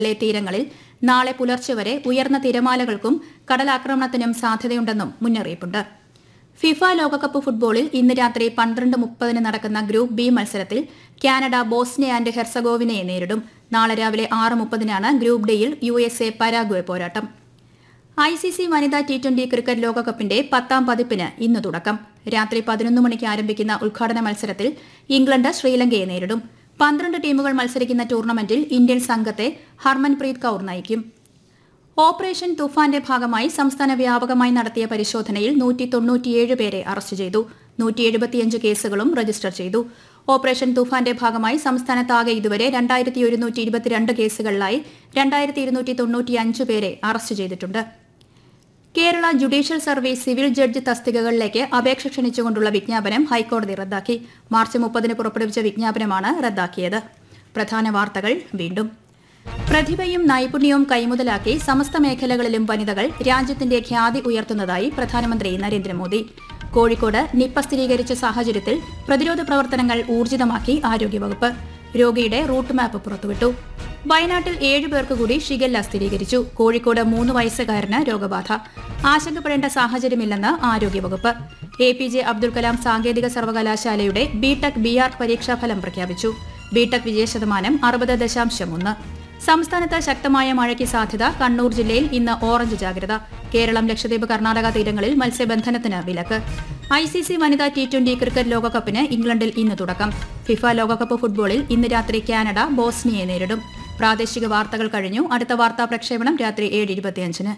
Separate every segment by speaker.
Speaker 1: ലെ തീരങ്ങളിൽ നാളെ പുലർച്ചെ വരെ ഉയർന്ന തിരമാലകൾക്കും കടലാക്രമണത്തിനും സാധ്യതയുണ്ടെന്നും മുന്നറിയിപ്പുണ്ട് ഫിഫ ലോകകപ്പ് ഫുട്ബോളിൽ ഇന്ന് രാത്രി പന്ത്രണ്ട് മുപ്പതിന് നടക്കുന്ന ഗ്രൂപ്പ് ബി മത്സരത്തിൽ കാനഡ ബോസ്നിയ ആൻഡ് ഹെർസഗോവിനയെ നേരിടും നാളെ രാവിലെ ആറ് മുപ്പതിനാണ് ഗ്രൂപ്പ് ഡിയിൽ യു എസ് എ പരാഗ്വെ പോരാട്ടം ഐ സി സി വനിതാ ടി ട്വന്റി ക്രിക്കറ്റ് ലോകകപ്പിന്റെ പത്താം പതിപ്പിന് ഇന്ന് തുടക്കം രാത്രി പതിനൊന്ന് മണിക്ക് ആരംഭിക്കുന്ന ഉദ്ഘാടന മത്സരത്തിൽ ഇംഗ്ലണ്ട് ശ്രീലങ്കയെ നേരിടും പന്ത്രണ്ട് ടീമുകൾ മത്സരിക്കുന്ന ടൂർണമെന്റിൽ ഇന്ത്യൻ സംഘത്തെ ഹർമൻപ്രീത് കൌർ നയിക്കും ഓപ്പറേഷൻ തുഫാന്റെ ഭാഗമായി സംസ്ഥാന വ്യാപകമായി നടത്തിയ പരിശോധനയിൽ നൂറ്റി തൊണ്ണൂറ്റിയേഴ് പേരെ അറസ്റ്റ് ചെയ്തു നൂറ്റി എഴുപത്തിയഞ്ച് കേസുകളും രജിസ്റ്റർ ചെയ്തു ഓപ്പറേഷൻ തുഫാന്റെ ഭാഗമായി സംസ്ഥാനത്താകെ ഇതുവരെ രണ്ടായിരത്തി ഒരുന്നൂറ്റി ഇരുപത്തിരണ്ട് കേസുകളിലായി രണ്ടായിരത്തി ഇരുന്നൂറ്റി തൊണ്ണൂറ്റിയഞ്ച് പേരെ അറസ്റ്റ് ചെയ്തിട്ടുണ്ട് Kerala judicial service civil judge തസ്തികകളിലേക്ക് അപേക്ഷ ക്ഷണിച്ചുകൊണ്ടുള്ള വിജ്ഞാപനം ഹൈക്കോടതി റദ്ദാക്കി മാർച്ച് മുപ്പതിന് പുറപ്പെടുവിച്ച വിജ്ഞാപനമാണ് റദ്ദാക്കിയത് പ്രധാന വാർത്തകൾ വീണ്ടും പ്രതിഭയും നൈപുണ്യവും കൈമുതലാക്കി സമസ്ത മേഖലകളിലും വനിതകൾ രാജ്യത്തിന്റെ ഖ്യാതി ഉയർത്തുന്നതായി പ്രധാനമന്ത്രി നരേന്ദ്രമോദി കോഴിക്കോട് നിപ്പ സ്ഥിരീകരിച്ച സാഹചര്യത്തിൽ പ്രതിരോധ പ്രവർത്തനങ്ങൾ ഊർജിതമാക്കി ആരോഗ്യവകുപ്പ് രോഗിയുടെ റൂട്ട് മാപ്പ് പുറത്തുവിട്ടു വയനാട്ടിൽ ഏഴു പേർക്ക് കൂടി ഷിഗല്ല സ്ഥിരീകരിച്ചു കോഴിക്കോട് മൂന്ന് വയസ്സുകാരന് രോഗബാധ ആശങ്കപ്പെടേണ്ട സാഹചര്യമില്ലെന്ന് ആരോഗ്യവകുപ്പ് A P J Abdul Kalam സാങ്കേതിക സർവകലാശാലയുടെ ബിടെക് ബി ആർ പരീക്ഷാഫലം പ്രഖ്യാപിച്ചു ബിടെക് വിജയശതമാനം അറുപത് ദശാംശം ഒന്ന് സംസ്ഥാനത്ത് ശക്തമായ മഴയ്ക്ക് സാധ്യത കണ്ണൂർ ജില്ലയിൽ ഇന്ന് ഓറഞ്ച് ജാഗ്രത കേരളം ലക്ഷദ്വീപ് കർണാടക തീരങ്ങളിൽ മത്സ്യബന്ധനത്തിന് വിലക്ക് ഐ സി സി വനിതാ ടി ട്വന്റി ക്രിക്കറ്റ് ലോകകപ്പിന് ഇംഗ്ലണ്ടിൽ ഇന്ന് തുടക്കം ഫിഫ ലോകകപ്പ് ഫുട്ബോളിൽ ഇന്ന് രാത്രി കാനഡ ബോസ്നിയയെ നേരിടും പ്രാദേശിക വാർത്തകൾ കഴിഞ്ഞു അടുത്ത വാർത്താ പ്രക്ഷേപണം രാത്രി ഏഴ് ഇരുപത്തിയഞ്ചിന്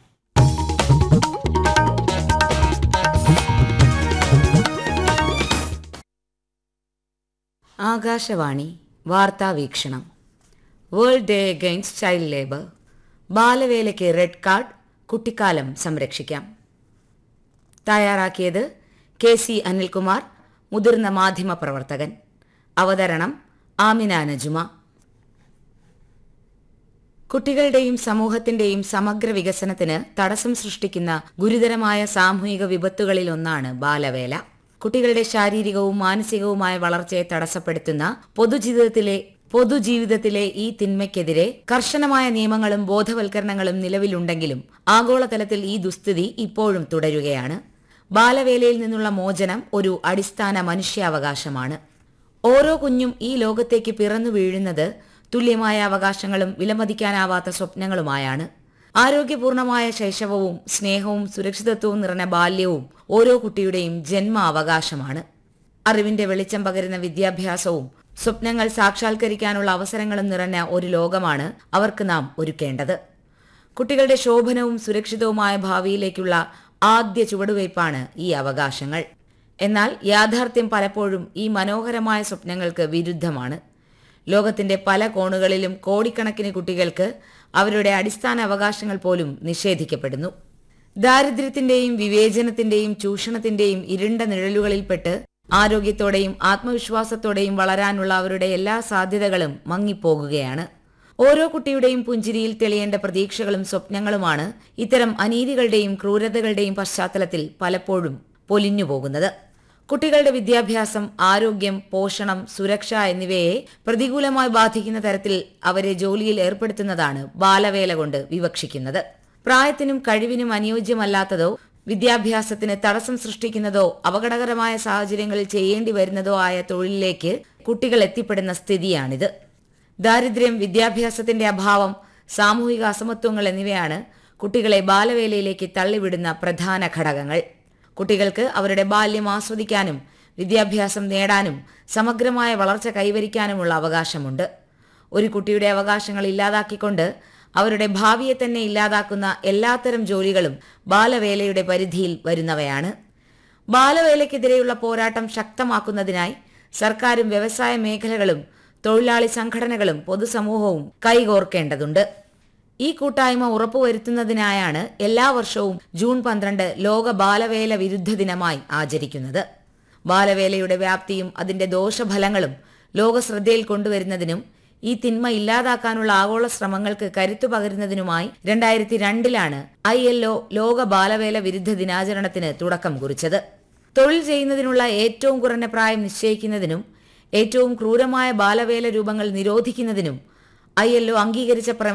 Speaker 2: ആകാശവാണി വാർത്താ വീക്ഷണം world day against child labour ബാലവേലയ്ക്ക് റെഡ് കാർഡ് കുട്ടിക്കാലം സംരക്ഷിക്കാം തയ്യാറാക്കിയത് കെ സി അനിൽകുമാർ മുതിർന്ന മാധ്യമ പ്രവർത്തകൻ അവതരണം ആമിന നജുമ കുട്ടികളുടെയും സമൂഹത്തിന്റെയും സമഗ്ര വികസനത്തിന് തടസ്സം സൃഷ്ടിക്കുന്ന ഗുരുതരമായ സാമൂഹിക വിപത്തുകളിലൊന്നാണ് ബാലവേല കുട്ടികളുടെ ശാരീരികവും മാനസികവുമായ വളർച്ചയെ തടസ്സപ്പെടുത്തുന്ന പൊതുജീവിതത്തിലെ പൊതുജീവിതത്തിലെ ഈ തിന്മയ്ക്കെതിരെ കർശനമായ നിയമങ്ങളും ബോധവൽക്കരണങ്ങളും നിലവിലുണ്ടെങ്കിലും ആഗോളതലത്തിൽ ഈ ദുസ്ഥിതി ഇപ്പോഴും തുടരുകയാണ് ബാലവേലയിൽ നിന്നുള്ള മോചനം ഒരു അടിസ്ഥാന മനുഷ്യാവകാശമാണ് ഓരോ കുഞ്ഞും ഈ ലോകത്തേക്ക് പിറന്നു വീഴുന്നത് തുല്യമായ അവകാശങ്ങളും വിലമതിക്കാനാവാത്ത സ്വപ്നങ്ങളുമായാണ് ആരോഗ്യപൂർണമായ ശൈശവവും സ്നേഹവും സുരക്ഷിതത്വവും നിറഞ്ഞ ബാല്യവും ഓരോ കുട്ടിയുടെയും ജന്മ അവകാശമാണ് അറിവിന്റെ വെളിച്ചം പകരുന്ന വിദ്യാഭ്യാസവും സ്വപ്നങ്ങൾ സാക്ഷാത്കരിക്കാനുള്ള അവസരങ്ങളും നിറഞ്ഞ ഒരു ലോകമാണ് അവർക്ക് നാം ഒരുക്കേണ്ടത് കുട്ടികളുടെ ശോഭനവും സുരക്ഷിതവുമായ ഭാവിയിലേക്കുള്ള ആദ്യ ചുവടുവയ്പ്പാണ് ഈ അവകാശങ്ങൾ എന്നാൽ യാഥാർത്ഥ്യം പലപ്പോഴും ഈ മനോഹരമായ സ്വപ്നങ്ങൾക്ക് വിരുദ്ധമാണ് ലോകത്തിന്റെ പല കോണുകളിലും കോടിക്കണക്കിന് കുട്ടികൾക്ക് അവരുടെ അടിസ്ഥാന അവകാശങ്ങൾ പോലും നിഷേധിക്കപ്പെടുന്നു ദാരിദ്ര്യത്തിന്റെയും വിവേചനത്തിന്റെയും ചൂഷണത്തിന്റെയും ഇരുണ്ട നിഴലുകളിൽപ്പെട്ട് ആരോഗ്യത്തോടെയും ആത്മവിശ്വാസത്തോടെയും വളരാനുള്ള അവരുടെ എല്ലാ സാധ്യതകളും മങ്ങിപ്പോകുകയാണ് ഓരോ കുട്ടിയുടെയും പുഞ്ചിരിയിൽ തെളിയേണ്ട പ്രതീക്ഷകളും സ്വപ്നങ്ങളുമാണ് ഇത്തരം അനീതികളുടെയും ക്രൂരതകളുടെയും പശ്ചാത്തലത്തിൽ പലപ്പോഴും പൊലിഞ്ഞുപോകുന്നത് കുട്ടികളുടെ വിദ്യാഭ്യാസം ആരോഗ്യം പോഷണം സുരക്ഷ എന്നിവയെ പ്രതികൂലമായി ബാധിക്കുന്ന തരത്തിൽ അവരെ ജോലിയിൽ ഏർപ്പെടുത്തുന്നതാണ് ബാലവേല കൊണ്ട് വിവക്ഷിക്കുന്നത് പ്രായത്തിനും കഴിവിനും അനുയോജ്യമല്ലാത്തതോ വിദ്യാഭ്യാസത്തിന് തടസ്സം സൃഷ്ടിക്കുന്നതോ അപകടകരമായ സാഹചര്യങ്ങളിൽ ചെയ്യേണ്ടി വരുന്നതോ ആയ തൊഴിലിലേക്ക് കുട്ടികൾ എത്തിപ്പെടുന്ന സ്ഥിതിയാണിത് ദാരിദ്ര്യം വിദ്യാഭ്യാസത്തിന്റെ അഭാവം സാമൂഹിക അസമത്വങ്ങൾ എന്നിവയാണ് കുട്ടികളെ ബാലവേലയിലേക്ക് തള്ളിവിടുന്ന പ്രധാന ഘടകങ്ങൾ കുട്ടികൾക്ക് അവരുടെ ബാല്യം ആസ്വദിക്കാനും വിദ്യാഭ്യാസം നേടാനും സമഗ്രമായ വളർച്ച കൈവരിക്കാനുമുള്ള അവകാശമുണ്ട് ഒരു കുട്ടിയുടെ അവകാശങ്ങൾ ഇല്ലാതാക്കിക്കൊണ്ട് അവരുടെ ഭാവിയെ തന്നെ ഇല്ലാതാക്കുന്ന എല്ലാത്തരം ജോലികളും ബാലവേലയുടെ പരിധിയിൽ വരുന്നവയാണ് ബാലവേലയ്ക്കെതിരെയുള്ള പോരാട്ടം ശക്തമാക്കുന്നതിനായി സർക്കാരും വ്യവസായ മേഖലകളും തൊഴിലാളി സംഘടനകളും പൊതുസമൂഹവും കൈകോർക്കേണ്ടതുണ്ട് ഈ കൂട്ടായ്മ ഉറപ്പുവരുത്തുന്നതിനായാണ് എല്ലാ വർഷവും ജൂൺ പന്ത്രണ്ട് ലോക ബാലവേല വിരുദ്ധ ദിനമായി ആചരിക്കുന്നത് ബാലവേലയുടെ വ്യാപ്തിയും അതിന്റെ ദോഷഫലങ്ങളും ലോക ശ്രദ്ധയിൽ കൊണ്ടുവരുന്നതിനും ഈ തിന്മ ഇല്ലാതാക്കാനുള്ള ആഗോള ശ്രമങ്ങൾക്ക് കരുത്തു പകരുന്നതിനുമായി രണ്ടായിരത്തി രണ്ടിലാണ് ഐ എൽ ഒ ലോക ബാലവേല വിരുദ്ധ ദിനാചരണത്തിന് തുടക്കം കുറിച്ചത് തൊഴിൽ ചെയ്യുന്നതിനുള്ള ഏറ്റവും കുറഞ്ഞ പ്രായം നിശ്ചയിക്കുന്നതിനും ഏറ്റവും ക്രൂരമായ ബാലവേല രൂപങ്ങൾ നിരോധിക്കുന്നതിനും ഐ എൽ ഒ അംഗീകരിച്ച